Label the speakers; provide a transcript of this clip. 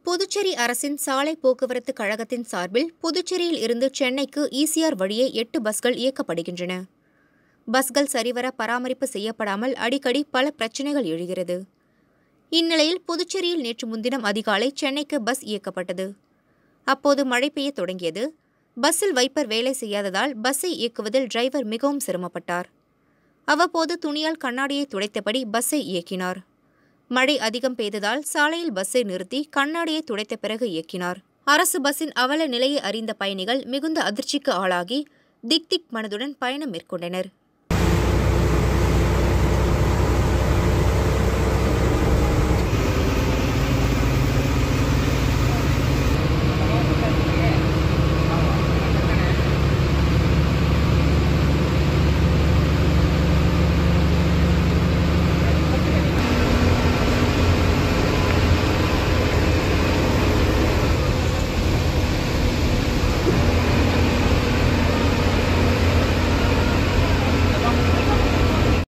Speaker 1: புதுச்சேரி அரசின் சாலை போக்குவரத்து கழகத்தின் சார்பில் புதுச்சேரியில் இருந்து சென்னைக்கு ஈசிஆர் வழியே எட்டு பஸ்கள் இயக்கப்படுகின்றன பஸ்கள் சரிவர பராமரிப்பு செய்யப்படாமல் அடிக்கடி பல பிரச்சனைகள் எழுகிறது இந்நிலையில் புதுச்சேரியில் நேற்று முன்தினம் அதிகாலை சென்னைக்கு பஸ் இயக்கப்பட்டது அப்போது மழை பெய்ய தொடங்கியது பஸ்ஸில் வைப்பர் வேலை செய்யாததால் பஸ்ஸை இயக்குவதில் டிரைவர் மிகவும் சிரமப்பட்டார் அவ்வப்போது துணியால் கண்ணாடியை துடைத்தபடி பஸ்ஸை இயக்கினார் மழை அதிகம் பெய்ததால் சாலையில் பஸ்ஸை நிறுத்தி கண்ணாடியை துடைத்த பிறகு இயக்கினார் அரசு பஸ்ஸின் அவல நிலையை அறிந்த பயணிகள் மிகுந்த அதிர்ச்சிக்கு ஆளாகி திக் திக் மனதுடன் பயணம் மேற்கொண்டனர்